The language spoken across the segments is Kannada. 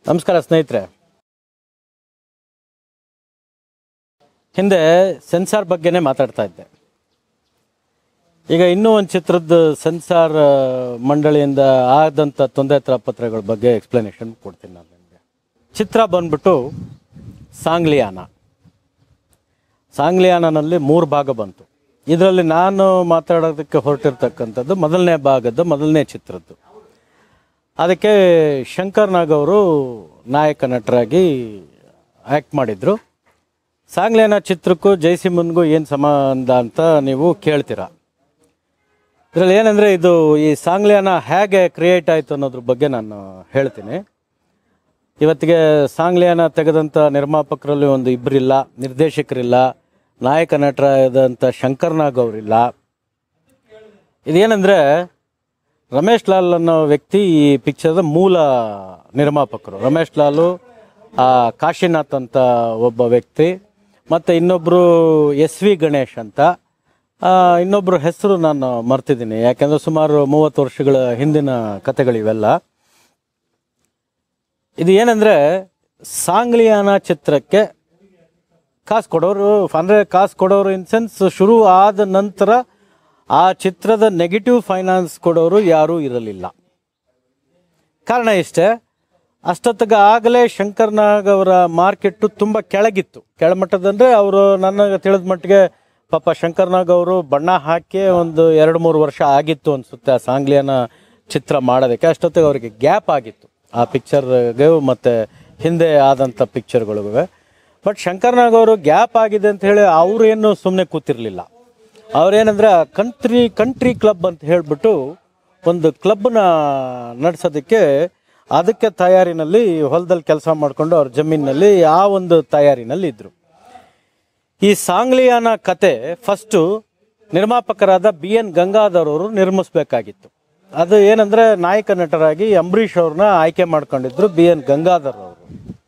ನಮಸ್ಕಾರ ಸ್ನೇಹಿತರೆ ಹಿಂದೆ ಸೆನ್ಸಾರ್ ಬಗ್ಗೆನೇ ಮಾತಾಡ್ತಾ ಇದ್ದೆ ಈಗ ಇನ್ನೂ ಒಂದು ಚಿತ್ರದ್ದು ಸೆನ್ಸಾರ್ ಆ, ಮಂಡಳಿಯಿಂದ ಆದಂಥ ತೊಂದರೆ ತಾಪತ್ರಗಳ ಬಗ್ಗೆ ಎಕ್ಸ್ಪ್ಲನೇಷನ್ ಕೊಡ್ತೀನಿ ನಾನು ನಿಮಗೆ ಚಿತ್ರ ಬಂದ್ಬಿಟ್ಟು ಸಾಂಗ್ಲಿಯಾನ ಸಾಂಗ್ಲಿಯಾನನಲ್ಲಿ ಮೂರು ಭಾಗ ಬಂತು ಇದರಲ್ಲಿ ನಾನು ಮಾತಾಡೋದಕ್ಕೆ ಹೊರಟಿರ್ತಕ್ಕಂಥದ್ದು ಮೊದಲನೇ ಭಾಗದ್ದು ಮೊದಲನೇ ಚಿತ್ರದ್ದು ಅದಕ್ಕೆ ಶಂಕರ್ ನಾಗ್ ಅವರು ನಾಯಕ ನಟರಾಗಿ ಆ್ಯಕ್ಟ್ ಮಾಡಿದ್ರು ಸಾಂಗ್ಲಿಯಾನ ಚಿತ್ರಕ್ಕೂ ಜೈಸಿಮನ್ಗೂ ಏನು ಸಂಬಂಧ ಅಂತ ನೀವು ಕೇಳ್ತೀರಾ ಇದರಲ್ಲಿ ಏನಂದರೆ ಇದು ಈ ಸಾಂಗ್ಲಿಯಾನ ಹೇಗೆ ಕ್ರಿಯೇಟ್ ಆಯಿತು ಅನ್ನೋದ್ರ ಬಗ್ಗೆ ನಾನು ಹೇಳ್ತೀನಿ ಇವತ್ತಿಗೆ ಸಾಂಗ್ಲಿಯಾನ ತೆಗೆದಂಥ ನಿರ್ಮಾಪಕರಲ್ಲಿ ಒಂದು ಇಬ್ಬರಿಲ್ಲ ನಿರ್ದೇಶಕರಿಲ್ಲ ನಾಯಕ ನಟರಾದಂಥ ಶಂಕರ್ ನಾಗ್ ಅವರಿಲ್ಲ ಇದೇನೆಂದರೆ ರಮೇಶ್ ಲಾಲ್ ಅನ್ನೋ ವ್ಯಕ್ತಿ ಈ ಪಿಕ್ಚರ್ದ ಮೂಲ ನಿರ್ಮಾಪಕರು ರಮೇಶ್ ಲಾಲು ಆ, ಕಾಶಿನಾಥ್ ಅಂತ ಒಬ್ಬ ವ್ಯಕ್ತಿ ಮತ್ತು ಇನ್ನೊಬ್ಬರು ಎಸ್ ವಿ ಗಣೇಶ್ ಅಂತ ಆ, ಇನ್ನೊಬ್ಬರ ಹೆಸರು ನಾನು ಮರ್ತಿದ್ದೀನಿ ಯಾಕೆಂದರೆ ಸುಮಾರು ಮೂವತ್ತು ವರ್ಷಗಳ ಹಿಂದಿನ ಕಥೆಗಳಿವೆಲ್ಲ ಇದು ಏನಂದರೆ ಸಾಂಗ್ಲಿಯಾನ ಚಿತ್ರಕ್ಕೆ ಕಾಸು ಕೊಡೋರು ಅಂದರೆ ಕಾಸು ಕೊಡೋರು ಇನ್ ಸೆನ್ಸ್ ಶುರು ಆದ ನಂತರ ಆ ಚಿತ್ರದ ನೆಗೆಟಿವ್ ಫೈನಾನ್ಸ್ ಕೊಡೋರು ಯಾರೂ ಇರಲಿಲ್ಲ ಕಾರಣ ಇಷ್ಟೇ ಅಷ್ಟೊತ್ತಿಗೆ ಆಗಲೇ ಶಂಕರ್ ನಾಗ್ ಅವರ ಮಾರ್ಕೆಟ್ಟು ತುಂಬ ಕೆಳಗಿತ್ತು ಕೆಳಮಟ್ಟದಂದರೆ ಅವರು ನನಗೆ ತಿಳಿದ ಮಟ್ಟಿಗೆ ಪಾಪ ಶಂಕರ್ ನಾಗ್ ಅವರು ಬಣ್ಣ ಹಾಕಿ ಒಂದು ಎರಡು ಮೂರು ವರ್ಷ ಆಗಿತ್ತು ಅನಿಸುತ್ತೆ ಆ ಸಾಂಗ್ಲಿಯನ ಚಿತ್ರ ಮಾಡೋದಕ್ಕೆ ಅಷ್ಟೊತ್ತಿಗೆ ಅವರಿಗೆ ಗ್ಯಾಪ್ ಆಗಿತ್ತು ಆ ಪಿಕ್ಚರ್ಗೆ ಮತ್ತು ಹಿಂದೆ ಆದಂಥ ಪಿಕ್ಚರ್ಗಳಿಗೂ ಬಟ್ ಶಂಕರ್ ನಾಗ್ ಅವರು ಗ್ಯಾಪ್ ಆಗಿದೆ ಅಂತ ಹೇಳಿ ಅವ್ರೇನು ಸುಮ್ಮನೆ ಕೂತಿರ್ಲಿಲ್ಲ ಅವ್ರೇನಂದ್ರೆ ಕಂಟ್ರಿ ಕಂಟ್ರಿ ಕ್ಲಬ್ ಅಂತ ಹೇಳ್ಬಿಟ್ಟು ಒಂದು ಕ್ಲಬ್ನ ನಡೆಸೋದಕ್ಕೆ ಅದಕ್ಕೆ ತಯಾರಿನಲ್ಲಿ ಹೊಲದಲ್ಲಿ ಕೆಲಸ ಮಾಡಿಕೊಂಡು ಅವ್ರ ಜಮೀನಿನಲ್ಲಿ ಆ ಒಂದು ತಯಾರಿನಲ್ಲಿ ಇದ್ರು ಈ ಸಾಂಗ್ಲಿಯಾನ ಕತೆ ಫಸ್ಟು ನಿರ್ಮಾಪಕರಾದ ಬಿ ಎನ್ ಗಂಗಾಧರ್ ಅವರು ನಿರ್ಮಿಸ್ಬೇಕಾಗಿತ್ತು ಅದು ಏನಂದ್ರೆ ನಾಯಕ ನಟರಾಗಿ ಅಂಬರೀಷ್ ಅವ್ರನ್ನ ಆಯ್ಕೆ ಮಾಡ್ಕೊಂಡಿದ್ರು ಬಿ ಎನ್ ಗಂಗಾಧರ್ ಅವರು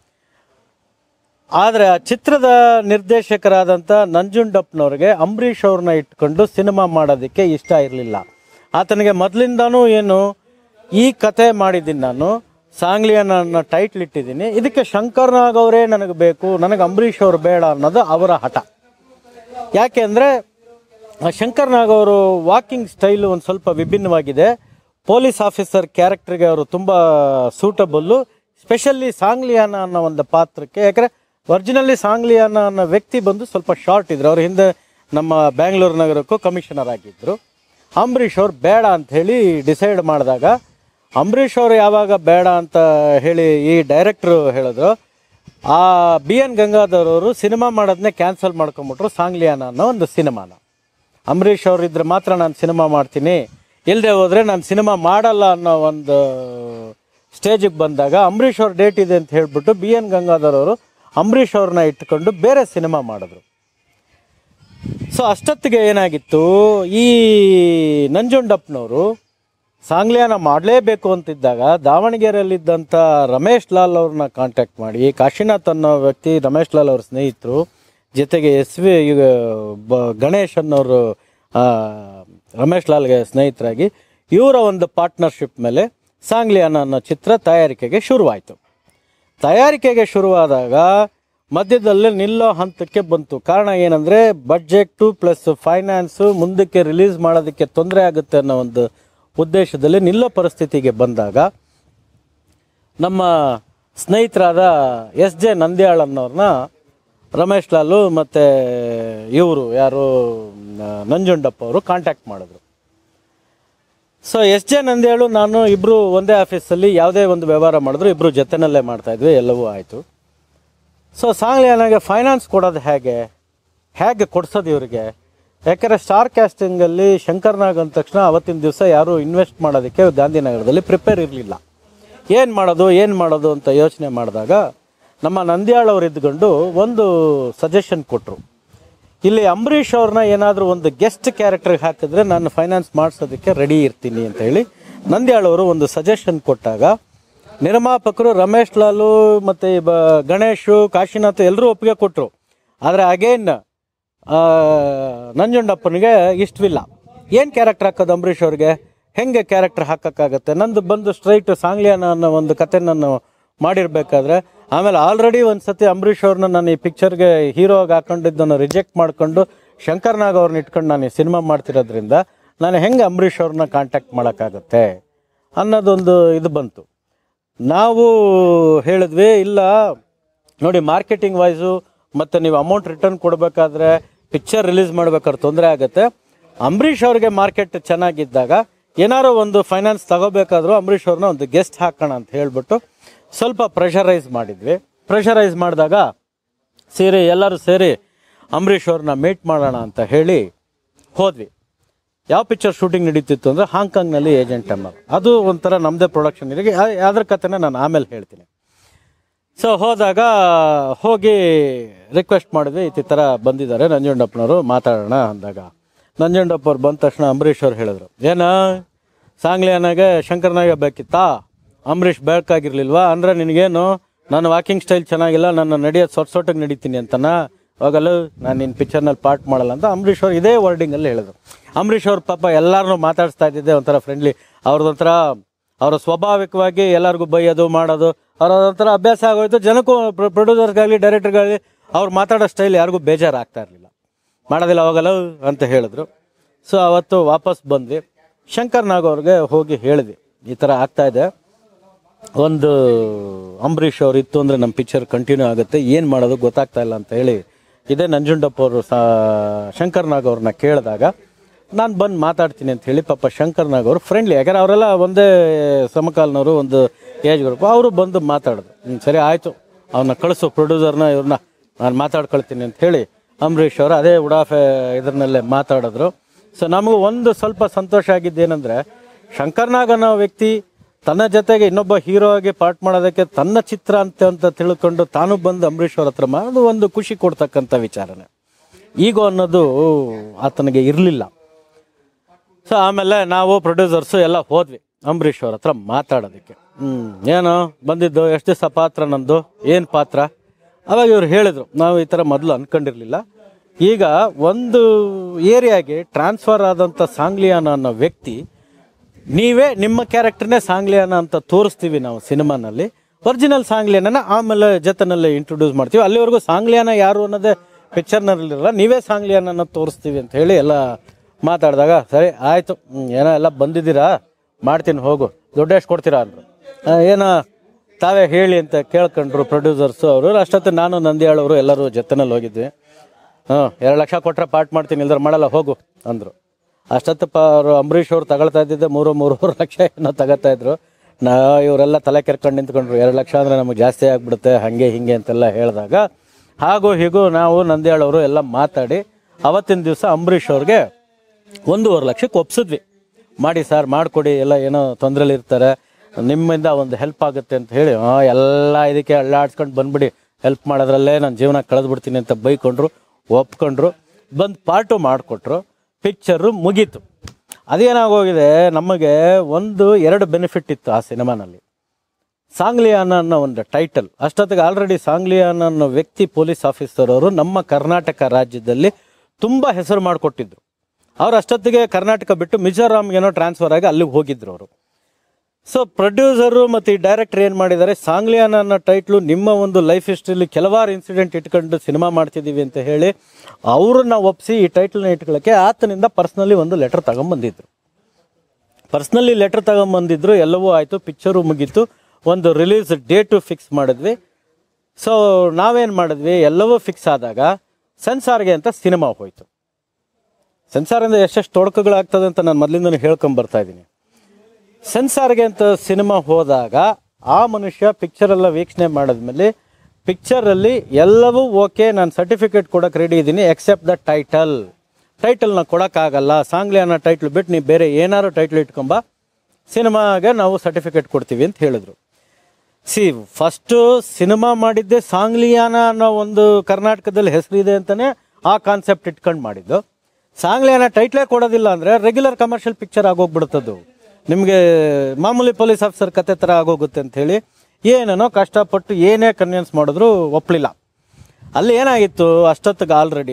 ಆದರೆ ಆ ಚಿತ್ರದ ನಿರ್ದೇಶಕರಾದಂಥ ನಂಜುಂಡಪ್ಪನವ್ರಿಗೆ ಅಂಬರೀಷ್ ಅವ್ರನ್ನ ಇಟ್ಕೊಂಡು ಸಿನಿಮಾ ಮಾಡೋದಕ್ಕೆ ಇಷ್ಟ ಇರಲಿಲ್ಲ ಆತನಿಗೆ ಮೊದಲಿಂದಾನೂ ಏನು ಈ ಕತೆ ಮಾಡಿದ್ದೀನಿ ನಾನು ಸಾಂಗ್ಲಿಯನ್ನ ಟೈಟ್ಲ್ ಇಟ್ಟಿದ್ದೀನಿ ಇದಕ್ಕೆ ಶಂಕರ್ ನಾಗ್ ಅವರೇ ನನಗೆ ಬೇಕು ನನಗೆ ಅಂಬರೀಷ್ ಅವರು ಬೇಡ ಅನ್ನೋದು ಅವರ ಹಠ ಯಾಕೆ ಅಂದರೆ ಶಂಕರ್ ನಾಗ್ ಅವರು ವಾಕಿಂಗ್ ಸ್ಟೈಲು ಒಂದು ಸ್ವಲ್ಪ ವಿಭಿನ್ನವಾಗಿದೆ ಪೊಲೀಸ್ ಆಫೀಸರ್ ಕ್ಯಾರೆಕ್ಟರ್ಗೆ ಅವರು ತುಂಬ ಸೂಟಬಲ್ಲು ಸ್ಪೆಷಲಿ ಸಾಂಗ್ಲಿಯಾನ ಅನ್ನೋ ಒಂದು ಪಾತ್ರಕ್ಕೆ ಯಾಕಂದರೆ ಒರಿಜಿನಲಿ ಸಾಂಗ್ಲಿಯಾನ ಅನ್ನೋ ವ್ಯಕ್ತಿ ಬಂದು ಸ್ವಲ್ಪ ಶಾರ್ಟ್ ಇದ್ರು ಅವ್ರ ಹಿಂದೆ ನಮ್ಮ ಬ್ಯಾಂಗ್ಳೂರು ನಗರಕ್ಕೂ ಕಮಿಷನರ್ ಆಗಿದ್ದರು ಅಂಬರೀಷ್ ಅವ್ರು ಬೇಡ ಅಂತ ಹೇಳಿ ಡಿಸೈಡ್ ಮಾಡಿದಾಗ ಅಂಬರೀಷ್ ಅವರು ಯಾವಾಗ ಬೇಡ ಅಂತ ಹೇಳಿ ಈ ಡೈರೆಕ್ಟ್ರು ಹೇಳಿದ್ರು ಆ ಬಿ ಎನ್ ಗಂಗಾಧರ್ ಅವರು ಸಿನಿಮಾ ಮಾಡೋದನ್ನೇ ಕ್ಯಾನ್ಸಲ್ ಮಾಡ್ಕೊಂಬಿಟ್ರು ಸಾಂಗ್ಲಿಯಾನ ಅನ್ನೋ ಒಂದು ಸಿನಿಮಾನ ಅಂಬರೀಷ್ ಅವ್ರು ಇದ್ರೆ ಮಾತ್ರ ನಾನು ಸಿನಿಮಾ ಮಾಡ್ತೀನಿ ಇಲ್ಲದೆ ಹೋದರೆ ನಾನು ಸಿನಿಮಾ ಮಾಡಲ್ಲ ಅನ್ನೋ ಒಂದು ಸ್ಟೇಜಿಗೆ ಬಂದಾಗ ಅಂಬರೀಷ್ ಅವ್ರ ಡೇಟ್ ಇದೆ ಅಂತ ಹೇಳ್ಬಿಟ್ಟು ಬಿ ಎನ್ ಗಂಗಾಧರ್ ಅವರು ಅಂಬರೀಷ್ ಅವ್ರನ್ನ ಇಟ್ಕೊಂಡು ಬೇರೆ ಸಿನಿಮಾ ಮಾಡಿದ್ರು ಸೊ ಅಷ್ಟೊತ್ತಿಗೆ ಏನಾಗಿತ್ತು ಈ ನಂಜುಂಡಪ್ಪನವರು ಸಾಂಗ್ಲಿಯಾನ ಮಾಡಲೇಬೇಕು ಅಂತಿದ್ದಾಗ ದಾವಣಗೆರೆಯಲ್ಲಿದ್ದಂಥ ರಮೇಶ್ ಲಾಲ್ ಅವ್ರನ್ನ ಕಾಂಟ್ಯಾಕ್ಟ್ ಮಾಡಿ ಕಾಶಿನಾಥ್ ಅನ್ನೋ ವ್ಯಕ್ತಿ ರಮೇಶ್ ಲಾಲ್ ಅವ್ರ ಸ್ನೇಹಿತರು ಜೊತೆಗೆ ಎಸ್ ವಿ ಈಗ ಬ ಗಣೇಶ್ ಅನ್ನೋರು ಆ, ರಮೇಶ್ ಲಾಲ್ಗೆ ಸ್ನೇಹಿತರಾಗಿ ಇವರ ಒಂದು ಪಾರ್ಟ್ನರ್ಶಿಪ್ ಮೇಲೆ ಸಾಂಗ್ಲಿಯಾನ ಅನ್ನೋ ಚಿತ್ರ ತಯಾರಿಕೆಗೆ ಶುರುವಾಯಿತು ತಯಾರಿಕೆಗೆ ಶುರುವಾದಾಗ ಮಧ್ಯದಲ್ಲಿ ನಿಲ್ಲೋ ಹಂತಕ್ಕೆ ಬಂತು ಕಾರಣ ಏನಂದರೆ ಬಡ್ಜೆಟ್ಟು ಪ್ಲಸ್ ಫೈನಾನ್ಸು ಮುಂದಕ್ಕೆ ರಿಲೀಸ್ ಮಾಡೋದಕ್ಕೆ ತೊಂದರೆ ಆಗುತ್ತೆ ಅನ್ನೋ ಒಂದು ಉದ್ದೇಶದಲ್ಲಿ ನಿಲ್ಲೋ ಪರಿಸ್ಥಿತಿಗೆ ಬಂದಾಗ ನಮ್ಮ ಸ್ನೇಹಿತರಾದ ಎಸ್ ಜೆ ನಂದ್ಯಾಳ್ ಅನ್ನೋರನ್ನ ರಮೇಶ್ ಲಾಲು ಮತ್ತು ಇವರು ಯಾರು ನ- ನಂಜುಂಡಪ್ಪ ಅವರು ಕಾಂಟ್ಯಾಕ್ಟ್ ಮಾಡಿದ್ರು ಸೊ ಎಸ್ ಜೆ ನಂದ್ಯಾಳು ನಾನು ಇಬ್ಬರು ಒಂದೇ ಆಫೀಸಲ್ಲಿ ಯಾವುದೇ ಒಂದು ವ್ಯವಹಾರ ಮಾಡಿದ್ರು ಇಬ್ಬರು ಜೊತೆನಲ್ಲೇ ಮಾಡ್ತಾ ಇದ್ವಿ ಎಲ್ಲವೂ ಆಯಿತು ಸೊ ಸಾಂಗ್ಲಿಯಾನಾಗೆ ಫೈನಾನ್ಸ್ ಕೊಡೋದು ಹೇಗೆ ಹೇಗೆ ಕೊಡ್ಸೋದು ಇವರಿಗೆ ಯಾಕಂದರೆ ಸ್ಟಾರ್ ಕ್ಯಾಸ್ಟಿಂಗಲ್ಲಿ ಶಂಕರ್ನಾಗ್ ಅಂದ ತಕ್ಷಣ ಅವತ್ತಿನ ದಿವಸ ಯಾರೂ ಇನ್ವೆಸ್ಟ್ ಮಾಡೋದಕ್ಕೆ ಗಾಂಧಿನಗರದಲ್ಲಿ ಪ್ರಿಪೇರ್ ಇರಲಿಲ್ಲ ಏನು ಮಾಡೋದು ಏನು ಮಾಡೋದು ಅಂತ ಯೋಚನೆ ಮಾಡಿದಾಗ ನಮ್ಮ ನಂದ್ಯಾಳ್ ಅವ್ರು ಇದ್ಕೊಂಡು ಒಂದು ಸಜೆಷನ್ ಕೊಟ್ಟರು ಇಲ್ಲಿ ಅಂಬರೀಷ್ ಅವ್ರನ್ನ ಏನಾದರೂ ಒಂದು ಗೆಸ್ಟ್ ಕ್ಯಾರೆಕ್ಟರ್ಗೆ ಹಾಕಿದ್ರೆ ನಾನು ಫೈನಾನ್ಸ್ ಮಾಡಿಸೋದಕ್ಕೆ ರೆಡಿ ಇರ್ತೀನಿ ಅಂತ ಹೇಳಿ ನಂದ್ಯಾಳ್ ಅವರು ಒಂದು ಸಜೆಷನ್ ಕೊಟ್ಟಾಗ ನಿರ್ಮಾಪಕರು ರಮೇಶ್ ಲಾಲು ಮತ್ತು ಬ ಗಣೇಶು ಕಾಶಿನಾಥ್ ಎಲ್ಲರೂ ಒಪ್ಪಿಗೆ ಕೊಟ್ಟರು ಆದರೆ ಅಗೇನ್ ನಂಜುಂಡಪ್ಪನಿಗೆ ಇಷ್ಟವಿಲ್ಲ ಏನು ಕ್ಯಾರೆಕ್ಟರ್ ಹಾಕೋದು ಅಂಬರೀಷ್ ಅವ್ರಿಗೆ ಹೆಂಗೆ ಕ್ಯಾರೆಕ್ಟರ್ ಹಾಕೋಕ್ಕಾಗತ್ತೆ ನಂದು ಬಂದು ಸ್ಟ್ರೈಟ್ ಸಾಂಗ್ಲಿಯಾನ ಅನ್ನೋ ಒಂದು ಕತೆ ನಾನು ಮಾಡಿರ್ಬೇಕಾದ್ರೆ ಆಮೇಲೆ ಆಲ್ರೆಡಿ ಒಂದು ಸತಿ ಅಂಬರೀಷ್ ಅವ್ರನ್ನ ನಾನು ಈ ಪಿಕ್ಚರ್ಗೆ ಹೀರೋ ಆಗಿ ಹಾಕೊಂಡಿದ್ದನ್ನು ರಿಜೆಕ್ಟ್ ಮಾಡ್ಕೊಂಡು ಶಂಕರ್ ನಾಗ್ ಅವ್ರನ್ನ ಇಟ್ಕೊಂಡು ನಾನು ಈ ಸಿನಿಮಾ ಮಾಡ್ತಿರೋದ್ರಿಂದ ನಾನು ಹೆಂಗೆ ಅಂಬರೀಷ್ ಅವ್ರನ್ನ ಕಾಂಟ್ಯಾಕ್ಟ್ ಮಾಡೋಕ್ಕಾಗತ್ತೆ ಅನ್ನೋದೊಂದು ಇದು ಬಂತು ನಾವು ಹೇಳಿದ್ವಿ ಇಲ್ಲ ನೋಡಿ ಮಾರ್ಕೆಟಿಂಗ್ ವೈಸು ಮತ್ತು ನೀವು ಅಮೌಂಟ್ ರಿಟರ್ನ್ ಕೊಡಬೇಕಾದ್ರೆ ಪಿಕ್ಚರ್ ರಿಲೀಸ್ ಮಾಡ್ಬೇಕಾದ್ರೆ ತೊಂದರೆ ಆಗುತ್ತೆ ಅಂಬರೀಷ್ ಅವ್ರಿಗೆ ಮಾರ್ಕೆಟ್ ಚೆನ್ನಾಗಿದ್ದಾಗ ಏನಾರೋ ಒಂದು ಫೈನಾನ್ಸ್ ತಗೋಬೇಕಾದ್ರೂ ಅಂಬರೀಷ್ ಅವ್ರನ್ನ ಒಂದು ಗೆಸ್ಟ್ ಹಾಕೋಣ ಅಂತ ಹೇಳ್ಬಿಟ್ಟು ಸ್ವಲ್ಪ ಪ್ರೆಷರೈಸ್ ಮಾಡಿದ್ವಿ ಪ್ರೆಷರೈಸ್ ಮಾಡಿದಾಗ ಸೇರಿ ಎಲ್ಲರೂ ಸೇರಿ ಅಂಬರೀಷ್ ಅವ್ರನ್ನ ಮೀಟ್ ಮಾಡೋಣ ಅಂತ ಹೇಳಿ ಹೋದ್ವಿ ಯಾವ ಪಿಕ್ಚರ್ ಶೂಟಿಂಗ್ ನಡೀತಿತ್ತು ಅಂದರೆ ಹಾಂಗ್ಕಾಂಗ್ನಲ್ಲಿ ಏಜೆಂಟ್ ಎಮ್ ಅದು ಒಂಥರ ನಮ್ಮದೇ ಪ್ರೊಡಕ್ಷನ್ ಇದೆ ಅದ್ರ ಕಥೆನ ನಾನು ಆಮೇಲೆ ಹೇಳ್ತೀನಿ ಸೊ ಹೋದಾಗ ಹೋಗಿ ರಿಕ್ವೆಸ್ಟ್ ಮಾಡಿದ್ವಿ ಈ ಥರ ಬಂದಿದ್ದಾರೆ ನಂಜುಂಡಪ್ಪನವರು ಮಾತಾಡೋಣ ಅಂದಾಗ ನಂಜುಂಡಪ್ಪ ಅವ್ರು ಬಂದ ತಕ್ಷಣ ಅಂಬರೀಷ್ ಅವ್ರು ಹೇಳಿದ್ರು ಏನ ಸಾಂಗ್ಲಿಯನಾಗೆ ಶಂಕರ್ನಾಗೆ ಬೇಕಿತ್ತಾ ಅಂಬರೀಷ್ ಬೇಕಾಗಿರ್ಲಿಲ್ವಾ ಅಂದ್ರೆ ನಿನಗೇನು ನನ್ನ ವಾಕಿಂಗ್ ಸ್ಟೈಲ್ ಚೆನ್ನಾಗಿಲ್ಲ ನನ್ನ ನಡೆಯೋದು ಸೊಟ್ ಸೊಟ್ಟಿಗೆ ನಡೀತೀನಿ ಅಂತನ ಹೋಗಲು ನಾನು ನಿನ್ನ ಪಿಕ್ಚರ್ನಲ್ಲಿ ಪಾರ್ಟ್ ಮಾಡಲ್ಲ ಅಂತ ಅಂಬರೀಷ್ ಅವ್ರು ಇದೇ ವರ್ಡಿಂಗಲ್ಲಿ ಹೇಳಿದ್ರು ಅಂಬರೀಷ್ ಅವ್ರ ಪಾಪ ಎಲ್ಲರನ್ನೂ ಮಾತಾಡಿಸ್ತಾ ಇದ್ದಿದ್ದೆ ಒಂಥರ ಫ್ರೆಂಡ್ಲಿ ಅವ್ರದ್ದೊಂಥರ ಅವರ ಸ್ವಾಭಾವಿಕವಾಗಿ ಎಲ್ಲರಿಗೂ ಬೈಯೋದು ಮಾಡೋದು ಅವ್ರ ಒಂಥರ ಅಭ್ಯಾಸ ಆಗೋಯ್ತು ಜನಕ್ಕೂ ಪ್ರೊಡ್ಯೂಸರ್ಗಾಗಲಿ ಡೈರೆಕ್ಟರ್ಗಾಗಲಿ ಅವ್ರು ಮಾತಾಡೋ ಸ್ಟೈಲ್ ಯಾರಿಗೂ ಬೇಜಾರಾಗ್ತಾ ಇರಲಿಲ್ಲ ಮಾಡೋದಿಲ್ಲ ಹೋಗಲ್ಲ ಅಂತ ಹೇಳಿದ್ರು ಸೊ ಅವತ್ತು ವಾಪಸ್ ಬಂದ್ವಿ ಶಂಕರ್ ನಾಗ್ ಅವ್ರಿಗೆ ಹೋಗಿ ಹೇಳಿದ್ವಿ ಈ ಥರ ಆಗ್ತಾ ಇದೆ ಒಂದು ಅಂಬರೀಷ್ ಅವ್ರು ಇತ್ತು ಅಂದರೆ ನಮ್ಮ ಪಿಕ್ಚರ್ ಕಂಟಿನ್ಯೂ ಆಗುತ್ತೆ ಏನು ಮಾಡೋದು ಗೊತ್ತಾಗ್ತಾ ಇಲ್ಲ ಅಂತ ಹೇಳಿ ಇದೇ ನಂಜುಂಡಪ್ಪ ಅವರು ಸಾ ಶಂಕರ್ ನಾಗ್ ಅವ್ರನ್ನ ಕೇಳಿದಾಗ ನಾನು ಬಂದು ಮಾತಾಡ್ತೀನಿ ಅಂತ ಹೇಳಿ ಪಾಪ ಶಂಕರ್ ನಾಗ್ ಅವರು ಫ್ರೆಂಡ್ಲಿ ಯಾಕಂದ್ರೆ ಅವರೆಲ್ಲ ಒಂದೇ ಸಮಕಾಲನವರು ಒಂದು ಏಜ್ ಗ್ರೂಪ್ ಅವರು ಬಂದು ಮಾತಾಡಿದ್ರು ಹ್ಮ್, ಸರಿ ಆಯಿತು ಅವನ್ನ ಕಳಿಸು ಪ್ರೊಡ್ಯೂಸರ್ನ ಇವ್ರನ್ನ ನಾನು ಮಾತಾಡ್ಕೊಳ್ತೀನಿ ಅಂತ ಹೇಳಿ ಅಂಬರೀಷ್ ಅವರು ಅದೇ ಉಡಾಫೆ ಇದ್ರನ್ನಲ್ಲೇ ಮಾತಾಡಿದ್ರು ಸೊ ನಮಗೂ ಒಂದು ಸ್ವಲ್ಪ ಸಂತೋಷ ಆಗಿದ್ದೇನೆಂದರೆ ಶಂಕರ್ನಾಗ್ ಅನ್ನೋ ವ್ಯಕ್ತಿ ತನ್ನ ಜೊತೆಗೆ ಇನ್ನೊಬ್ಬ ಹೀರೋ ಆಗಿ ಪಾರ್ಟ್ ಮಾಡೋದಕ್ಕೆ ತನ್ನ ಚಿತ್ರ ಅಂತ ಅಂತ ತಿಳ್ಕೊಂಡು ತಾನು ಬಂದು ಅಂಬರೀಷ್ ಅವ್ರ ಹತ್ರ ಮಾಡೋದು ಒಂದು ಖುಷಿ ಕೊಡ್ತಕ್ಕಂಥ ವಿಚಾರನೆ ಈಗೋ ಅನ್ನೋದು ಆತನಿಗೆ ಇರಲಿಲ್ಲ ಸೊ ಆಮೇಲೆ ನಾವು ಪ್ರೊಡ್ಯೂಸರ್ಸು ಎಲ್ಲ ಹೋದ್ವಿ ಅಂಬರೀಷ್ ಅವ್ರ ಹತ್ರ ಮಾತಾಡೋದಕ್ಕೆ ಹ್ಮ್ ಏನು ಬಂದಿದ್ದು ಎಷ್ಟು ದಿವಸ ಪಾತ್ರ ನಂದು ಏನು ಪಾತ್ರ ಅವಾಗ ಇವ್ರು ಹೇಳಿದ್ರು ನಾವು ಈ ಥರ ಮೊದಲು ಅನ್ಕೊಂಡಿರ್ಲಿಲ್ಲ ಈಗ ಒಂದು ಏರಿಯಾಗೆ ಟ್ರಾನ್ಸ್ಫರ್ ಆದಂಥ ಸಾಂಗ್ಲಿಯಾನ ಅನ್ನೋ ವ್ಯಕ್ತಿ ನೀವೇ ನಿಮ್ಮ ಕ್ಯಾರೆಕ್ಟರ್ನೇ ಸಾಂಗ್ಲಿಯಾನ ಅಂತ ತೋರಿಸ್ತೀವಿ ನಾವು ಸಿನಿಮಾನಲ್ಲಿ ಒರಿಜಿನಲ್ ಸಾಂಗ್ಲಿಯಾನ ಆಮೇಲೆ ಜೊತೆನಲ್ಲಿ ಇಂಟ್ರೊಡ್ಯೂಸ್ ಮಾಡ್ತೀವಿ ಅಲ್ಲಿವರೆಗೂ ಸಾಂಗ್ಲಿಯಾನ ಯಾರು ಅನ್ನೋದೇ ಪಿಕ್ಚರ್ನಲ್ಲಿರಲ್ಲ ನೀವೇ ಸಾಂಗ್ಲಿಯಾನ ತೋರಿಸ್ತೀವಿ ಅಂತ ಹೇಳಿ ಎಲ್ಲ ಮಾತಾಡಿದಾಗ ಸರಿ ಆಯಿತು ಏನೋ ಎಲ್ಲ ಬಂದಿದ್ದೀರಾ ಮಾಡ್ತೀನಿ ಹೋಗು ದುಡ್ಡು ಎಷ್ಟು ಕೊಡ್ತೀರಾ ಅಂದರು ಆ, ಏನೋ ತಾವೇ ಹೇಳಿ ಅಂತ ಕೇಳ್ಕೊಂಡ್ರು ಪ್ರೊಡ್ಯೂಸರ್ಸು ಅವರು ಅಷ್ಟೊತ್ತು ನಾನು ನಂದಿಯಾಳ್ ಅವರು ಎಲ್ಲರೂ ಜೊತೆನಲ್ಲಿ ಹೋಗಿದ್ವಿ ಹಾಂ ಎರಡು ಲಕ್ಷ ಕೊಟ್ಟರೆ ಪಾರ್ಟ್ ಮಾಡ್ತೀನಿ ಇಲ್ದ್ರೆ ಮಾಡಲ್ಲ ಹೋಗು ಅಂದರು ಅಷ್ಟೊತ್ತಪ್ಪ ಅವರು ಅಂಬರೀಷ್ ಅವ್ರು ತಗೊಳ್ತಾ ಇದ್ದಿದ್ದೆ ಮೂರು ಮೂರುವರೆ ಲಕ್ಷ ಏನೋ ತಗೋತಾ ಇದ್ರು ನಾ ಇವರೆಲ್ಲ ತಲೆ ಕೆರ್ಕೊಂಡು ನಿಂತ್ಕೊಂಡ್ರು ಎರಡು ಲಕ್ಷ ಅಂದರೆ ನಮಗೆ ಜಾಸ್ತಿ ಆಗಿಬಿಡುತ್ತೆ ಹಾಗೆ ಹಿಂಗೆ ಅಂತೆಲ್ಲ ಹೇಳಿದಾಗ ಹಾಗೂ ಹೀಗೂ ನಾವು ನಂದ್ಯಾಳ್ ಅವರು ಎಲ್ಲ ಮಾತಾಡಿ ಅವತ್ತಿನ ದಿವಸ ಅಂಬರೀಷ್ ಅವ್ರಿಗೆ ಒಂದೂವರೆ ಲಕ್ಷಕ್ಕೆ ಒಪ್ಸಿದ್ವಿ ಮಾಡಿ ಸರ್ ಮಾಡಿಕೊಡಿ ಎಲ್ಲ ಏನೋ ತೊಂದರೆಲಿ ಇರ್ತಾರೆ ನಿಮ್ಮಿಂದ ಒಂದು ಹೆಲ್ಪ್ ಆಗುತ್ತೆ ಅಂತ ಹೇಳಿ ಆ, ಎಲ್ಲ ಇದಕ್ಕೆ ಅಳ್ಳಾಡ್ಸ್ಕೊಂಡು ಬಂದ್ಬಿಡಿ ಹೆಲ್ಪ್ ಮಾಡೋದ್ರಲ್ಲೇ ನಾನು ಜೀವನ ಕಳೆದ್ಬಿಡ್ತೀನಿ ಅಂತ ಬೈಕೊಂಡ್ರು ಒಪ್ಕೊಂಡ್ರು ಬಂದು ಪಾರ್ಟು ಮಾಡಿಕೊಟ್ರು ಪಿಕ್ಚರು ಮುಗೀತು ಅದೇನಾಗೋಗಿದೆ ನಮಗೆ ಒಂದು ಎರಡು ಬೆನಿಫಿಟ್ ಇತ್ತು ಆ ಸಿನಿಮಾನಲ್ಲಿ ಸಾಂಗ್ಲಿಯಾನ ಅನ್ನೋ ಒಂದು ಟೈಟಲ್ ಅಷ್ಟೊತ್ತಿಗೆ ಆಲ್ರೆಡಿ ಸಾಂಗ್ಲಿಯಾನ ಅನ್ನೋ ವ್ಯಕ್ತಿ ಪೊಲೀಸ್ ಆಫೀಸರ್ ಅವರು ನಮ್ಮ ಕರ್ನಾಟಕ ರಾಜ್ಯದಲ್ಲಿ ತುಂಬ ಹೆಸರು ಮಾಡಿಕೊಟ್ಟಿದ್ರು ಅವ್ರು ಅಷ್ಟೊತ್ತಿಗೆ ಕರ್ನಾಟಕ ಬಿಟ್ಟು ಮಿಜೋರಾಮ್ಗೆ ಏನೋ ಟ್ರಾನ್ಸ್ಫರ್ ಆಗಿ ಅಲ್ಲಿಗೆ ಹೋಗಿದ್ರು ಅವರು ಸೊ ಪ್ರೊಡ್ಯೂಸರು ಮತ್ತು ಈ ಡೈರೆಕ್ಟರ್ ಏನು ಮಾಡಿದ್ದಾರೆ ಸಾಂಗ್ಲಿಯಾನ ಅನ್ನೋ ಟೈಟ್ಲು ನಿಮ್ಮ ಒಂದು ಲೈಫ್ ಹಿಸ್ಟ್ರಿಲಿ ಕೆಲವಾರು ಇನ್ಸಿಡೆಂಟ್ ಇಟ್ಕೊಂಡು ಸಿನಿಮಾ ಮಾಡ್ತಿದ್ದೀವಿ ಅಂತ ಹೇಳಿ ಅವ್ರನ್ನ ಒಪ್ಪಿಸಿ ಈ ಟೈಟ್ಲನ್ನ ಇಟ್ಕೊಳ್ಳೋಕ್ಕೆ ಆತನಿಂದ ಪರ್ಸ್ನಲಿ ಒಂದು ಲೆಟರ್ ತಗೊಂಬಂದಿದ್ರು ಪರ್ಸ್ನಲಿ ಲೆಟರ್ ತಗೊಂಬಂದಿದ್ರು ಎಲ್ಲವೂ ಆಯಿತು ಪಿಕ್ಚರು ಮುಗೀತು ಒಂದು ರಿಲೀಸ್ ಡೇಟು ಫಿಕ್ಸ್ ಮಾಡಿದ್ವಿ ಸೊ ನಾವೇನು ಮಾಡಿದ್ವಿ ಎಲ್ಲವೂ ಫಿಕ್ಸ್ ಆದಾಗ ಸೆನ್ಸಾರ್ಗೆ ಅಂತ ಸಿನಿಮಾ ಹೋಯ್ತು ಸೆನ್ಸಾರಿಂದ ಎಷ್ಟೆಷ್ಟು ತೊಡಕುಗಳಾಗ್ತದೆ ಅಂತ ನಾನು ಮೊದಲಿಂದ ಹೇಳ್ಕೊಂಬರ್ತಾ ಇದ್ದೀನಿ ಸೆನ್ಸಾರ್ಗೆ ಅಂತ ಸಿನಿಮಾ ಹೋದಾಗ ಆ ಮನುಷ್ಯ ಪಿಕ್ಚರ್ ಎಲ್ಲ ವೀಕ್ಷಣೆ ಮಾಡಿದ್ಮೇಲೆ ಪಿಕ್ಚರಲ್ಲಿ ಎಲ್ಲವೂ ಓಕೆ ನಾನು ಸರ್ಟಿಫಿಕೇಟ್ ಕೊಡಕ್ಕೆ ರೆಡಿ ಇದ್ದೀನಿ ಎಕ್ಸೆಪ್ಟ್ ದ ಟೈಟಲ್ ಟೈಟಲ್ನ ಕೊಡೋಕ್ಕಾಗಲ್ಲ ಸಾಂಗ್ಲಿ ಅನ್ನೋ ಟೈಟ್ಲ್ ಬಿಟ್ಟು ನೀವು ಬೇರೆ ಏನಾರು ಟೈಟ್ಲ್ ಇಟ್ಕೊಂಬ ಸಿನಿಮಾಗೆ ನಾವು ಸರ್ಟಿಫಿಕೇಟ್ ಕೊಡ್ತೀವಿ ಅಂತ ಹೇಳಿದ್ರು ಸಿ ಫಸ್ಟು ಸಿನಿಮಾ ಮಾಡಿದ್ದೆ ಸಾಂಗ್ಲಿಯಾನ ಅನ್ನೋ ಒಂದು ಕರ್ನಾಟಕದಲ್ಲಿ ಹೆಸರಿದೆ ಅಂತಲೇ ಆ ಕಾನ್ಸೆಪ್ಟ್ ಇಟ್ಕೊಂಡು ಮಾಡಿದ್ದು ಸಾಂಗ್ಲಿಯಾನ ಟೈಟ್ಲೇ ಕೊಡೋದಿಲ್ಲ ಅಂದರೆ ರೆಗ್ಯುಲರ್ ಕಮರ್ಷಿಯಲ್ ಪಿಕ್ಚರ್ ಆಗೋಗ್ಬಿಡ್ತದ್ದು ನಿಮಗೆ ಮಾಮೂಲಿ ಪೊಲೀಸ್ ಆಫೀಸರ್ ಕತೆ ಥರ ಆಗೋಗುತ್ತೆ ಅಂತ ಹೇಳಿ ಏನೇನೋ ಕಷ್ಟಪಟ್ಟು ಏನೇ ಕನ್ವಿನ್ಸ್ ಮಾಡಿದ್ರು ಒಪ್ಪಲಿಲ್ಲ ಅಲ್ಲಿ ಏನಾಗಿತ್ತು ಅಷ್ಟೊತ್ತಿಗೆ ಆಲ್ರೆಡಿ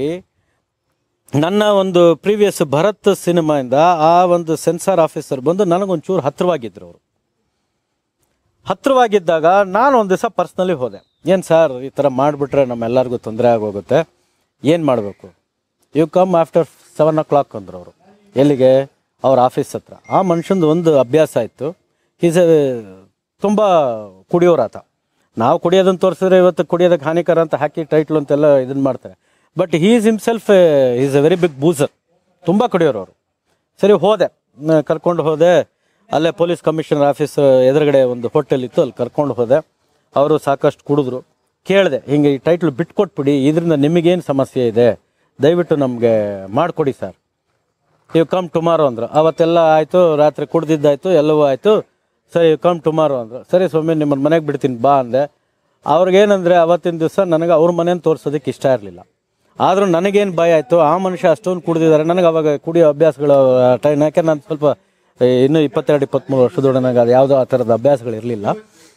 ನನ್ನ ಒಂದು ಪ್ರೀವಿಯಸ್ ಭರತ್ ಸಿನಿಮಾಯಿಂದ ಆ ಒಂದು ಸೆನ್ಸಾರ್ ಆಫೀಸರ್ ಬಂದು ನನಗೊಂಚೂರು ಹತ್ತಿರವಾಗಿದ್ರು ಅವರು ಹತ್ತಿರವಾಗಿದ್ದಾಗ ನಾನು ಒಂದು ದಿವಸ ಪರ್ಸ್ನಲಿ ಹೋದೆ ಏನು ಸರ್ ಈ ಥರ ಮಾಡಿಬಿಟ್ರೆ ನಮ್ಮೆಲ್ಲರಿಗೂ ತೊಂದರೆ ಆಗೋಗುತ್ತೆ ಏನು ಮಾಡಬೇಕು you come after seven o'clock ಅಂದ್ರು ಅವರು ಎಲ್ಲಿಗೆ ಅವ್ರ ಆಫೀಸ್ ಹತ್ರ ಆ ಮನುಷ್ಯಂದು ಒಂದು ಅಭ್ಯಾಸ ಇತ್ತು ಈಸ್ ಎ ತುಂಬ ಕುಡಿಯೋರಾತ ನಾವು ಕುಡಿಯೋದನ್ನು ತೋರಿಸಿದ್ರೆ ಇವತ್ತು ಕುಡಿಯೋದಕ್ಕೆ ಹಾನಿಕರ ಅಂತ ಹಾಕಿ ಟೈಟ್ಲು ಅಂತೆಲ್ಲ ಇದನ್ನು ಮಾಡ್ತಾರೆ but he's himself is a very big boozer ತುಂಬ ಕುಡಿಯೋರು ಅವರು ಸರಿ ಹೋದೆ ನ- ಕರ್ಕೊಂಡು ಹೋದೆ ಅಲ್ಲೇ ಪೊಲೀಸ್ ಕಮಿಷನರ್ ಆಫೀಸ್ ಎದುರುಗಡೆ ಒಂದು ಹೋಟೆಲ್ ಇತ್ತು ಅಲ್ಲಿ ಕರ್ಕೊಂಡು ಹೋದೆ ಅವರು ಸಾಕಷ್ಟು ಕುಡಿದ್ರು ಕೇಳಿದೆ ಹಿಂಗೆ ಈ ಟೈಟ್ಲ್ ಬಿಟ್ಕೊಟ್ಬಿಡಿ ಇದರಿಂದ ನಿಮಗೇನು ಸಮಸ್ಯೆ ಇದೆ ದಯವಿಟ್ಟು ನಮಗೆ ಮಾಡಿಕೊಡಿ ಸರ್ ಯು ಕಮ್ ಟುಮಾರೋ ಅಂದ್ರು ಅವತ್ತೆಲ್ಲ ಆಯಿತು ರಾತ್ರಿ ಕುಡ್ದಿದ್ದಾಯ್ತು ಎಲ್ಲವೂ ಆಯಿತು ಸರಿ ಯು ಕಮ್ ಟುಮಾರೋ ಅಂದ್ರು ಸರಿ ಸ್ವಾಮಿ ನಿಮ್ಮ ಮನೆಗೆ ಬಿಡ್ತೀನಿ ಬಾ ಅಂದೆ ಅವ್ರಿಗೇನಂದರೆ ಅವತ್ತಿನ ದಿವಸ ನನಗೆ ಅವ್ರ ಮನೇನ ತೋರಿಸೋದಕ್ಕೆ ಇಷ್ಟ ಇರಲಿಲ್ಲ ಆದರೂ ನನಗೇನು ಭಯ ಆಯಿತು ಆ ಮನುಷ್ಯ ಅಷ್ಟೊಂದು ಕುಡ್ದಿದ್ದಾರೆ ನನಗೆ ಅವಾಗ ಕುಡಿಯೋ ಅಭ್ಯಾಸಗಳು ಟೈಮ್ ಯಾಕೆ ನಾನು ಸ್ವಲ್ಪ ಏ, ಇನ್ನೂ ಇಪ್ಪತ್ತೆರಡು ಇಪ್ಪತ್ತ್ಮೂರು ವರ್ಷದೊಳಗೆ ನನಗೆ ಅದು ಯಾವುದೋ ಆ ಥರದ ಅಭ್ಯಾಸಗಳು ಇರಲಿಲ್ಲ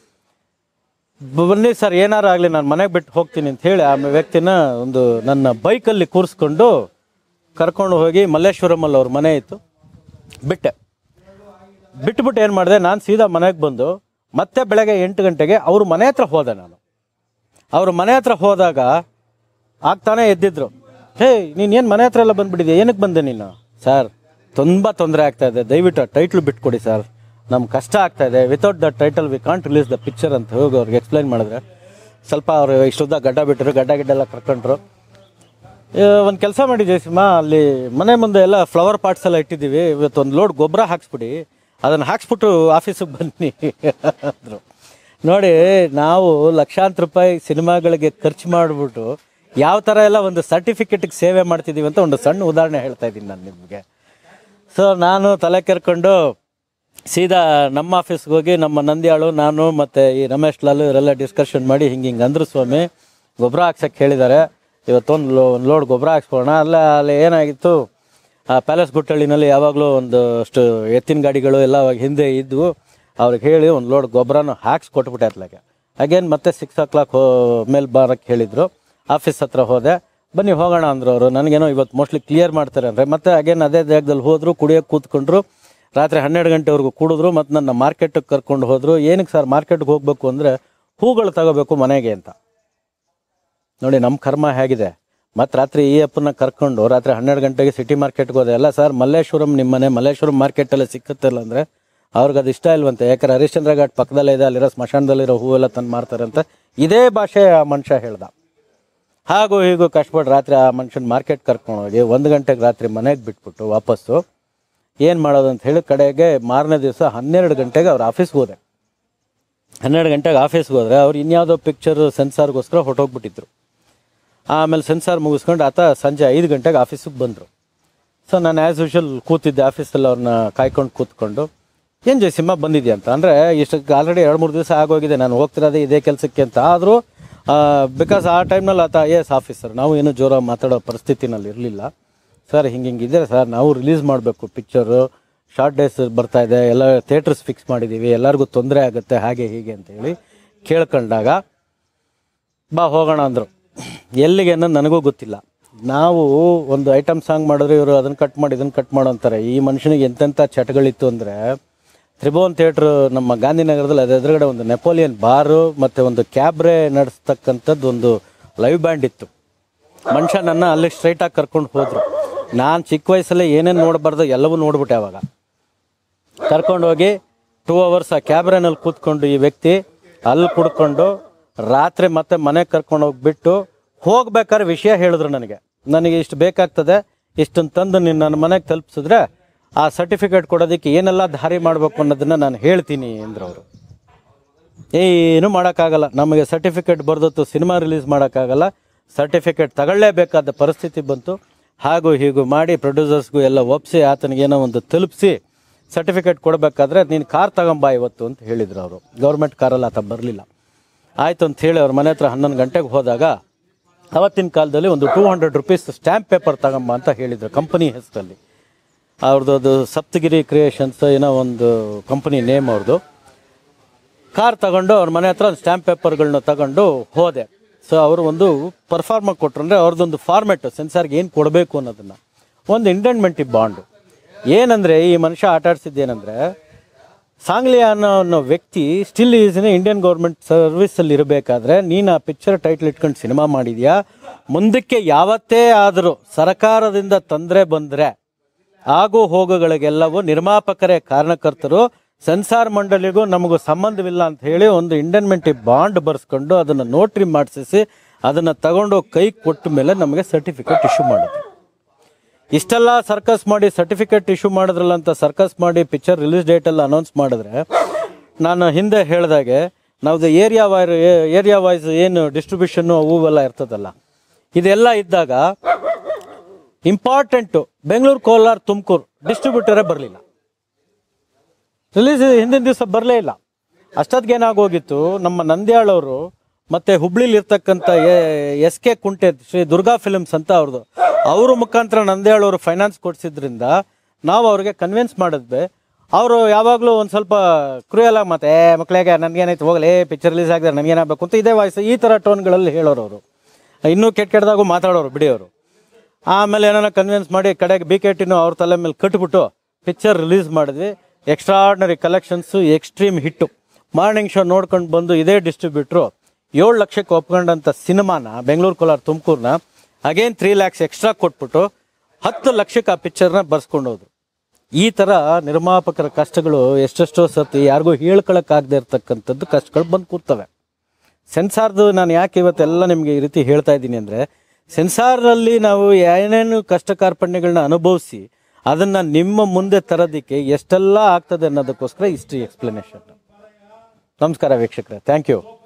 ಬನ್ನಿ ಸರ್ ಏನಾರು ಆಗಲಿ ನಾನು ಮನೆಗೆ ಬಿಟ್ಟು ಹೋಗ್ತೀನಿ ಅಂತ ಹೇಳಿ ಆ ವ್ಯಕ್ತಿನ ಒಂದು ನನ್ನ ಬೈಕಲ್ಲಿ ಕೂರಿಸ್ಕೊಂಡು ಕರ್ಕೊಂಡು ಹೋಗಿ ಮಲ್ಲೇಶ್ವರಮಲ್ಲಿ ಅವ್ರ ಮನೆ ಇತ್ತು ಬಿಟ್ಟೆ ಬಿಟ್ಬಿಟ್ಟು ಏನು ಮಾಡಿದೆ ನಾನು ಸೀದಾ ಮನೆಗೆ ಬಂದು ಮತ್ತೆ ಬೆಳಗ್ಗೆ ಎಂಟು ಗಂಟೆಗೆ ಅವ್ರ ಮನೆ ಹತ್ರ ಹೋದೆ ನಾನು ಅವ್ರ ಮನೆ ಹತ್ರ ಹೋದಾಗ ಆಗ್ತಾನೆ ಎದ್ದಿದ್ರು ಹೇ ನೀನು ಏನು ಮನೆ ಹತ್ರ ಎಲ್ಲ ಬಂದ್ಬಿಟ್ಟಿದ್ಯಾ ಏನಕ್ಕೆ ಬಂದೆ ನೀನು ಸರ್ ತುಂಬ ತೊಂದರೆ ಆಗ್ತಾ ಇದೆ ದಯವಿಟ್ಟು ಟೈಟ್ಲ್ ಬಿಟ್ಕೊಡಿ ಸರ್ ನಮ್ಗೆ ಕಷ್ಟ ಆಗ್ತಾ ಇದೆ without the title we can't release the picture ಅಂತ ಹೋಗಿ ಅವ್ರಿಗೆ ಎಕ್ಸ್ಪ್ಲೈನ್ ಮಾಡಿದ್ರೆ ಸ್ವಲ್ಪ ಅವರು ಇಷ್ಟುದ್ದ ಗಡ್ಡ ಬಿಟ್ಟರು ಗಡ್ಡ ಗಿಡ್ಡ ಎಲ್ಲ ಕರ್ಕೊಂಡ್ರು ಒಂದು ಕೆಲಸ ಮಾಡಿ ಜಯಸಿಂಹ ಅಲ್ಲಿ ಮನೆ ಮುಂದೆ ಎಲ್ಲ ಫ್ಲವರ್ ಪಾಟ್ಸ್ ಎಲ್ಲ ಇಟ್ಟಿದ್ದೀವಿ ಇವತ್ತು ಒಂದು ಲೋಡ್ ಗೊಬ್ಬರ ಹಾಕ್ಸ್ಬಿಡಿ ಅದನ್ನು ಹಾಕ್ಸ್ಬಿಟ್ಟು ಆಫೀಸಿಗೆ ಬನ್ನಿ ಅಂದರು ನೋಡಿ ನಾವು ಲಕ್ಷಾಂತರ ರೂಪಾಯಿ ಸಿನಿಮಾಗಳಿಗೆ ಖರ್ಚು ಮಾಡಿಬಿಟ್ಟು ಯಾವ ಥರ ಎಲ್ಲ ಒಂದು ಸರ್ಟಿಫಿಕೇಟಿಗೆ ಸೇವೆ ಮಾಡ್ತಿದ್ದೀವಿ ಅಂತ ಒಂದು ಸಣ್ಣ ಉದಾಹರಣೆ ಹೇಳ್ತಾ ಇದ್ದೀನಿ ನಾನು ನಿಮಗೆ ಸೊ ನಾನು ತಲೆ ಕೆರ್ಕೊಂಡು ಸೀದಾ ನಮ್ಮ ಆಫೀಸ್ಗೆ ಹೋಗಿ ನಮ್ಮ ನಂದ್ಯಾಳು ನಾನು ಮತ್ತು ಈ ರಮೇಶ್ ಲಾಲು ಇವರೆಲ್ಲ ಡಿಸ್ಕಷನ್ ಮಾಡಿ ಹಿಂಗೆ ಹಿಂಗೆ ಅಂದ್ರು ಸ್ವಾಮಿ ಗೊಬ್ಬರ ಹಾಕ್ಸಕ್ಕೆ ಹೇಳಿದ್ದಾರೆ ಇವತ್ತೊಂದು ಲೋ ಒಂದು ಲೋಡ್ ಗೊಬ್ಬರ ಹಾಕ್ಸ್ಬೋಣ ಅಲ್ಲ ಅಲ್ಲಿ ಏನಾಗಿತ್ತು ಆ ಪ್ಯಾಲೇಸ್ ಗುಟ್ಟಳ್ಳಿನಲ್ಲಿ ಯಾವಾಗಲೂ ಒಂದು ಅಷ್ಟು ಎತ್ತಿನ ಗಾಡಿಗಳು ಎಲ್ಲ ಅವಾಗ ಹಿಂದೆ ಇದ್ವು ಅವ್ರಿಗೆ ಹೇಳಿ ಒಂದು ಲೋಡ್ ಗೊಬ್ಬರನ ಹಾಕ್ಸಿ ಕೊಟ್ಬಿಟ್ಟೆ ಅತ್ಲಾಗೆ ಅಗೇನ್ ಮತ್ತೆ ಸಿಕ್ಸ್ ಓ ಕ್ಲಾಕ್ ಮೇಲೆ ಬರಕ್ಕೆ ಹೇಳಿದರು ಆಫೀಸ್ ಹತ್ರ ಹೋದೆ ಬನ್ನಿ ಹೋಗೋಣ ಅಂದ್ರು ಅವರು ನನಗೇನೋ ಇವತ್ತು ಮೋಸ್ಟ್ಲಿ ಕ್ಲಿಯರ್ ಮಾಡ್ತಾರೆ ಅಂದರೆ ಮತ್ತೆ ಅಗೇನ್ ಅದೇ ಜಾಗದಲ್ಲಿ ಹೋದ್ರು ಕುಡಿಯೋಕೆ ಕೂತ್ಕೊಂಡ್ರು ರಾತ್ರಿ ಹನ್ನೆರಡು ಗಂಟೆವರೆಗೂ ಕುಡಿದ್ರು ಮತ್ತು ನನ್ನ ಮಾರ್ಕೆಟ್ಗೆ ಕರ್ಕೊಂಡು ಹೋದ್ರು ಏನಕ್ಕೆ ಸರ್ ಮಾರ್ಕೆಟ್ಗೆ ಹೋಗಬೇಕು ಅಂದರೆ ಹೂಗಳು ತಗೋಬೇಕು ಮನೆಗೆ ಅಂತ ನೋಡಿ ನಮ್ಮ ಕರ್ಮ ಹೇಗಿದೆ ಮತ್ತು ರಾತ್ರಿ ಈ ಅಪ್ಪನ ಕರ್ಕೊಂಡು ರಾತ್ರಿ ಹನ್ನೆರಡು ಗಂಟೆಗೆ ಸಿಟಿ ಮಾರ್ಕೆಟ್ಗೆ ಹೋದೆ ಅಲ್ಲ ಸರ್ ಮಲ್ಲೇಶ್ವರಂ ನಿಮ್ಮ ಮನೆ ಮಲ್ಲೇಶ್ವರಂ ಮಾರ್ಕೆಟಲ್ಲಿ ಸಿಕ್ಕತ್ತಲ್ಲ ಅಂದರೆ ಅವ್ರಿಗೆ ಅದು ಇಷ್ಟ ಇಲ್ವಂತೆ ಯಾಕಂದ್ರೆ ಹರಿಶ್ಚಂದ್ರ ಘಾಟ್ ಪಕ್ಕದಲ್ಲೇ ಇದೆ ಅಲ್ಲಿರೋ ಸ್ಮಶಾನದಲ್ಲಿರೋ ಹೂವೆಲ್ಲ ತಂದು ಮಾರ್ತಾರೆ ಅಂತ ಇದೇ ಭಾಷೆ ಆ ಮನುಷ್ಯ ಹೇಳ್ದ ಹಾಗೂ ಹೀಗೂ ಕಷ್ಟಪಟ್ಟು ರಾತ್ರಿ ಆ ಮನುಷ್ಯನ ಮಾರ್ಕೆಟ್ ಕರ್ಕೊಂಡು ಹೋಗಿ ಒಂದು ಗಂಟೆಗೆ ರಾತ್ರಿ ಮನೆಗೆ ಬಿಟ್ಬಿಟ್ಟು ವಾಪಸ್ಸು ಏನು ಮಾಡೋದು ಅಂತ ಹೇಳಿ ಕಡೆಗೆ ಮಾರನೇ ದಿವಸ ಹನ್ನೆರಡು ಗಂಟೆಗೆ ಅವ್ರ ಆಫೀಸ್ಗೆ ಹೋದೆ ಹನ್ನೆರಡು ಗಂಟೆಗೆ ಆಫೀಸ್ಗೆ ಹೋದ್ರೆ ಅವ್ರು ಇನ್ಯಾವುದೋ ಪಿಕ್ಚರ್ ಸೆನ್ಸಾರ್ಗೋಸ್ಕರ ಹೊಟ್ಟೋಗ್ಬಿಟ್ಟಿದ್ರು ಆಮೇಲೆ ಸೆನ್ಸಾರ್ ಮುಗಿಸ್ಕೊಂಡು ಆತ ಸಂಜೆ ಐದು ಗಂಟೆಗೆ ಆಫೀಸಿಗೆ ಬಂದರು ಸೊ ನಾನು ಆ್ಯಸ್ ಯೂಶುವಲ್ ಕೂತಿದ್ದೆ ಆಫೀಸಲ್ಲಿ ಅವ್ರನ್ನ ಕಾಯ್ಕೊಂಡು ಕೂತ್ಕೊಂಡು ಏನು ಜಯಸಿಂಹ ಬಂದಿದ್ಯಾ ಅಂತ ಅಂದರೆ ಇಷ್ಟಕ್ಕೆ ಆಲ್ರೆಡಿ ಎರಡು ಮೂರು ದಿವಸ ಆಗೋಗಿದೆ ನಾನು ಹೋಗ್ತಿರೋದೇ ಇದೇ ಕೆಲಸಕ್ಕೆ ಅಂತ ಆದರೂ ಬಿಕಾಸ್ ಆ ಟೈಮ್ನಲ್ಲಿ ಆತ ಎಸ್ ಆಫೀಸರ್ ನಾವು ಏನೂ ಜೋರಾಗಿ ಮಾತಾಡೋ ಪರಿಸ್ಥಿತಿನಲ್ಲಿ ಇರಲಿಲ್ಲ ಸರ್ ಹಿಂಗೆ ಹಿಂಗೆ ಇದೆ ಸರ್ ನಾವು ರಿಲೀಸ್ ಮಾಡಬೇಕು ಪಿಕ್ಚರು ಶಾರ್ಟ್ ಡೇಸ್ ಬರ್ತಾ ಇದೆ ಎಲ್ಲ ಥಿಯೇಟರ್ಸ್ ಫಿಕ್ಸ್ ಮಾಡಿದ್ದೀವಿ ಎಲ್ಲರಿಗೂ ತೊಂದರೆ ಆಗುತ್ತೆ ಹಾಗೆ ಹೀಗೆ ಅಂತ ಹೇಳಿ ಕೇಳ್ಕೊಂಡಾಗ ಬಾ ಹೋಗೋಣ ಅಂದರು ಎಲ್ಲಿಗೆ ಅನ್ನೋದು ನನಗೂ ಗೊತ್ತಿಲ್ಲ ನಾವು ಒಂದು ಐಟಮ್ ಸಾಂಗ್ ಮಾಡಿದ್ರೆ ಇವರು ಅದನ್ನು ಕಟ್ ಮಾಡಿ ಇದನ್ನು ಕಟ್ ಮಾಡೋ ಅಂತಾರೆ ಈ ಮನುಷ್ಯನಿಗೆ ಎಂತೆಂಥ ಚಟಗಳಿತ್ತು ಅಂದರೆ ತ್ರಿಭುವನ್ ಥಿಯೇಟ್ರ್ ನಮ್ಮ ಗಾಂಧಿನಗರದಲ್ಲಿ ಅದ್ರ ಎದುರುಗಡೆ ಒಂದು ನೆಪೋಲಿಯನ್ ಬಾರು ಮತ್ತು ಒಂದು ಕ್ಯಾಬ್ರೆ ನಡೆಸ್ತಕ್ಕಂಥದ್ದು ಒಂದು ಲೈವ್ ಬ್ಯಾಂಡ್ ಇತ್ತು ಮನುಷ್ಯ ನನ್ನ ಅಲ್ಲಿ ಸ್ಟ್ರೈಟಾಗಿ ಕರ್ಕೊಂಡು ಹೋದ್ರು ನಾನು ಚಿಕ್ಕ ವಯಸ್ಸಲ್ಲೇ ಏನೇನು ನೋಡಬಾರ್ದು ಎಲ್ಲವೂ ನೋಡ್ಬಿಟ್ಟೆ ಅವಾಗ ಕರ್ಕೊಂಡೋಗಿ ಟೂ ಅವರ್ಸ್ ಆ ಕ್ಯಾಬ್ರೇನಲ್ಲಿ ಕೂತ್ಕೊಂಡು ಈ ವ್ಯಕ್ತಿ ಅಲ್ಲಿ ಕುಡ್ಕೊಂಡು ರಾತ್ರಿ ಮತ್ತೆ ಮನೆಗೆ ಕರ್ಕೊಂಡು ಹೋಗ್ಬಿಟ್ಟು ಹೋಗ್ಬೇಕಾದ್ರೆ ವಿಷಯ ಹೇಳಿದ್ರು ನನಗೆ ನನಗೆ ಇಷ್ಟು ಬೇಕಾಗ್ತದೆ ಇಷ್ಟನ್ನು ತಂದು ನೀನು ನನ್ನ ಮನೆಗೆ ತಲುಪಿಸಿದ್ರೆ ಆ ಸರ್ಟಿಫಿಕೇಟ್ ಕೊಡೋದಕ್ಕೆ ಏನೆಲ್ಲ ದಾರಿ ಮಾಡಬೇಕು ಅನ್ನೋದನ್ನ ನಾನು ಹೇಳ್ತೀನಿ ಅಂದ್ರು ಅವರು ಏನು ಮಾಡೋಕ್ಕಾಗಲ್ಲ ನಮಗೆ ಸರ್ಟಿಫಿಕೇಟ್ ಬರೆದತ್ತು ಸಿನಿಮಾ ರಿಲೀಸ್ ಮಾಡೋಕ್ಕಾಗಲ್ಲ ಸರ್ಟಿಫಿಕೇಟ್ ತಗೊಳ್ಳೇಬೇಕಾದ ಪರಿಸ್ಥಿತಿ ಬಂತು ಹಾಗೂ ಹೀಗೂ ಮಾಡಿ ಪ್ರೊಡ್ಯೂಸರ್ಸ್ಗೂ ಎಲ್ಲ ಒಪ್ಪಿಸಿ ಆತನಿಗೇನೋ ಒಂದು ತಲುಪಿಸಿ ಸರ್ಟಿಫಿಕೇಟ್ ಕೊಡಬೇಕಾದ್ರೆ ನೀನು ಕಾರ್ ತಗೊಂಬಾ ಇವತ್ತು ಅಂತ ಹೇಳಿದ್ರು ಅವರು ಗೌರ್ಮೆಂಟ್ ಕಾರಲ್ಲಿ ಆತ ಬರಲಿಲ್ಲ ಆಯ್ತು ಅಂತ ಹೇಳಿ ಅವ್ರ ಮನೆ ಹತ್ರ ಹನ್ನೊಂದು ಗಂಟೆಗೆ ಹೋದಾಗ ಅವತ್ತಿನ ಕಾಲದಲ್ಲಿ ಒಂದು two hundred rupees stamp paper ತಗೊಂಬ ಅಂತ ಹೇಳಿದ್ರು ಕಂಪನಿ ಹೆಸರಲ್ಲಿ ಅವ್ರದ್ದು ಅದು ಸಪ್ತಗಿರಿ ಕ್ರಿಯೇಷನ್ಸ್ ಏನೋ ಒಂದು ಕಂಪನಿ ನೇಮ್ ಅವ್ರದ್ದು ಕಾರ್ ತಗೊಂಡು ಅವ್ರ ಮನೆ ಹತ್ರ ಒಂದು ಸ್ಟ್ಯಾಂಪ್ ಪೇಪರ್ಗಳನ್ನ ತಗೊಂಡು ಹೋದೆ ಸೊ ಅವರು ಒಂದು ಪರ್ಫಾರ್ಮ ಕೊಟ್ರು ಅಂದರೆ ಅವ್ರದ್ದೊಂದು ಫಾರ್ಮೆಟ್ ಸೆನ್ಸಾರ್ಗೆ ಏನು ಕೊಡಬೇಕು ಅನ್ನೋದನ್ನು ಒಂದು ಇಂಡೆಂಟ್ಮೆಂಟಿವ್ ಬಾಂಡು ಏನಂದರೆ ಈ ಮನುಷ್ಯ ಆಟ ಆಡ್ಸಿದ್ದೇನೆಂದರೆ ಸಾಂಗ್ಲಿ ಅನ್ನೋ ಅನ್ನೋ ವ್ಯಕ್ತಿ still is in Indian government ಸರ್ವಿಸಲ್ಲಿ ಇರಬೇಕಾದ್ರೆ ನೀನು ಆ ಪಿಕ್ಚರ್ ಟೈಟ್ಲ್ ಇಟ್ಕೊಂಡು ಸಿನಿಮಾ ಮಾಡಿದ್ಯಾ ಮುಂದಕ್ಕೆ ಯಾವತ್ತೇ ಆದರೂ ಸರ್ಕಾರದಿಂದ ತೊಂದರೆ ಬಂದರೆ ಆಗು ಹೋಗುಗಳಿಗೆಲ್ಲವೂ ನಿರ್ಮಾಪಕರೇ ಕಾರಣಕರ್ತರು ಸೆನ್ಸಾರ್ ಮಂಡಳಿಗೂ ನಮಗೂ ಸಂಬಂಧವಿಲ್ಲ ಅಂತ ಹೇಳಿ ಒಂದು ಇಂಡನ್ಮೆಂಟಿ ಬಾಂಡ್ ಬರ್ಸ್ಕೊಂಡು ಅದನ್ನು ನೋಟ್ರಿ ಮಾಡಿಸಿ ಅದನ್ನು ತಗೊಂಡು ಕೈ ಕೊಟ್ಟ ಮೇಲೆ ನಮಗೆ ಸರ್ಟಿಫಿಕೇಟ್ ಇಶ್ಯೂ ಮಾಡಿದ್ರು ಇಷ್ಟೆಲ್ಲ ಸರ್ಕಸ್ ಮಾಡಿ ಸರ್ಟಿಫಿಕೇಟ್ ಇಶ್ಯೂ ಮಾಡಿದ್ರಲ್ಲ ಅಂತ ಸರ್ಕಸ್ ಮಾಡಿ ಪಿಕ್ಚರ್ ರಿಲೀಸ್ ಡೇಟ್ ಎಲ್ಲ ಅನೌನ್ಸ್ ಮಾಡಿದ್ರೆ ನಾನು ಹಿಂದೆ ಹೇಳ್ದಾಗೆ ನಾವು ಏರಿಯಾ ವೈರ್ ಏರಿಯಾ ವೈಸ್ ಏನು ಡಿಸ್ಟ್ರಿಬ್ಯೂಷನ್ನು ಅವು ಎಲ್ಲ ಇರ್ತದಲ್ಲ ಇದೆಲ್ಲ ಇದ್ದಾಗ ಇಂಪಾರ್ಟೆಂಟು ಬೆಂಗಳೂರು ಕೋಲಾರ ತುಮಕೂರು ಡಿಸ್ಟ್ರಿಬ್ಯೂಟರೇ ಬರಲಿಲ್ಲ ರಿಲೀಸ್ ಹಿಂದಿನ ದಿವಸ ಬರಲೇ ಇಲ್ಲ ಅಷ್ಟೊತ್ತಿಗೆ ಏನಾಗೋಗಿತ್ತು ನಮ್ಮ ನಂದ್ಯಾಳವರು ಮತ್ತೆ ಹುಬ್ಳಿಲಿ ಇರ್ತಕ್ಕಂಥ ಎಸ್ ಕೆ ಕುಂಟೆ ಶ್ರೀ ದುರ್ಗಾ ಫಿಲ್ಮ್ಸ್ ಅಂತ ಅವ್ರದ್ದು ಅವ್ರ ಮುಖಾಂತರ ನಂದ್ಯಾಳವರು ಫೈನಾನ್ಸ್ ಕೊಡ್ಸಿದ್ರಿಂದ ನಾವು ಅವ್ರಿಗೆ ಕನ್ವಿನ್ಸ್ ಮಾಡಿದ್ವಿ ಅವರು ಯಾವಾಗಲೂ ಒಂದು ಸ್ವಲ್ಪ ಕ್ರೂಯಲ್ ಆಗಿ ಮತ್ತೆ "ಏ, ಮಕ್ಳಿಗೆ ನನಗೇನಾಯ್ತು ಹೋಗಲೇ ಪಿಕ್ಚರ್ ರಿಲೀಸ್ ಆಗಿದೆ ನನಗೇನಾಗಬೇಕು ಅಂತ ಇದೇ ವಾಯ್ಸ್ ಈ ಥರ ಟೋನ್ಗಳಲ್ಲಿ ಹೇಳೋರು ಅವರು ಇನ್ನೂ ಕೆಟ್ಟ ಕೆಟ್ಟದಾಗೂ ಮಾತಾಡೋರು ಬಿಡಿ ಅವರು ಆಮೇಲೆ ಏನಾರ ಕನ್ವಿನ್ಸ್ ಮಾಡಿ ಕಡೆಗೆ ಬಿ ಕೆ ಟಿನೂ ಅವ್ರ ತಲೆ ಮೇಲೆ ಕಟ್ಬಿಟ್ಟು ಪಿಕ್ಚರ್ ರಿಲೀಸ್ ಮಾಡಿದ್ವಿ extraordinary collections extreme hit morning show ನೋಡ್ಕೊಂಡು ಬಂದು ಇದೇ ಡಿಸ್ಟ್ರಿಬ್ಯೂಟ್ರು ಏಳು ಲಕ್ಷಕ್ಕೆ ಒಪ್ಕೊಂಡಂಥ ಸಿನಿಮಾನ ಬೆಂಗಳೂರು ಕೋಲಾರ ತುಮಕೂರನ್ನ ಅಗೇನ್ ತ್ರೀ ಲ್ಯಾಕ್ಸ್ ಎಕ್ಸ್ಟ್ರಾ ಕೊಟ್ಬಿಟ್ಟು ಹತ್ತು ಲಕ್ಷಕ್ಕೆ ಆ ಪಿಕ್ಚರ್ನ ಬರ್ಸ್ಕೊಂಡು ಹೋದ್ರು ಈ ಥರ ನಿರ್ಮಾಪಕರ ಕಷ್ಟಗಳು ಎಷ್ಟೆಷ್ಟೋ ಸತಿ ಯಾರಿಗೂ ಹೇಳ್ಕೊಳಕ್ಕಾಗದೇ ಇರ್ತಕ್ಕಂಥದ್ದು ಕಷ್ಟಗಳು ಬಂದು ಕೂರ್ತವೆ ಸೆನ್ಸಾರ್ದು ನಾನು ಯಾಕೆ ಇವತ್ತೆಲ್ಲ ನಿಮಗೆ ಈ ರೀತಿ ಹೇಳ್ತಾ ಇದ್ದೀನಿ ಅಂದರೆ ಸೆನ್ಸಾರ್ನಲ್ಲಿ ನಾವು ಏನೇನು ಕಷ್ಟ ಕಾರ್ಪಣ್ಯಗಳನ್ನ ಅನುಭವಿಸಿ ಅದನ್ನು ನಿಮ್ಮ ಮುಂದೆ ತರೋದಕ್ಕೆ ಎಷ್ಟೆಲ್ಲ ಆಗ್ತದೆ ಅನ್ನೋದಕ್ಕೋಸ್ಕರ ಇಷ್ಟು ಎಕ್ಸ್ಪ್ಲನೇಷನ್ ನಮಸ್ಕಾರ ವೀಕ್ಷಕರೇ ಥ್ಯಾಂಕ್ ಯು